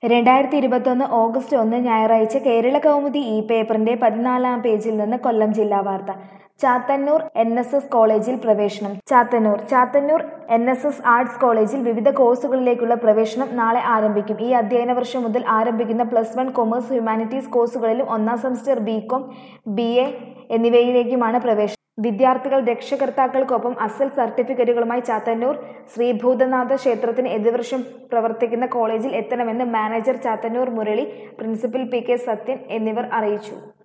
രണ്ടായിരത്തി ഇരുപത്തൊന്ന് ഓഗസ്റ്റ് ഒന്ന് ഞായറാഴ്ച കേരള കൗമുദി ഈ പേപ്പറിന്റെ പതിനാലാം പേജിൽ നിന്ന് കൊല്ലം ജില്ലാ വാർത്ത ചാത്തന്നൂർ എൻ എസ് എസ് കോളേജിൽ പ്രവേശനം Chathannur Chathannur N S S arts കോളേജിൽ വിവിധ കോഴ്സുകളിലേക്കുള്ള പ്രവേശനം നാളെ ആരംഭിക്കും ഈ അധ്യയന വർഷം മുതൽ ആരംഭിക്കുന്ന പ്ലസ് വൺ കൊമേഴ്സ് ഹ്യൂമാനിറ്റീസ് കോഴ്സുകളിലും ഒന്നാം semester B Com B A എന്നിവയിലേക്കുമാണ് പ്രവേശനം വിദ്യാർത്ഥികൾ രക്ഷകർത്താക്കൾക്കൊപ്പം അസൽ സർട്ടിഫിക്കറ്റുകളുമായി ചാത്തന്നൂർ ശ്രീഭൂതനാഥ ക്ഷേത്രത്തിന് എതിർവശം പ്രവർത്തിക്കുന്ന കോളേജിൽ എത്തണമെന്ന് manager Chathannur Murali principal P K Sathyan എന്നിവർ അറിയിച്ചു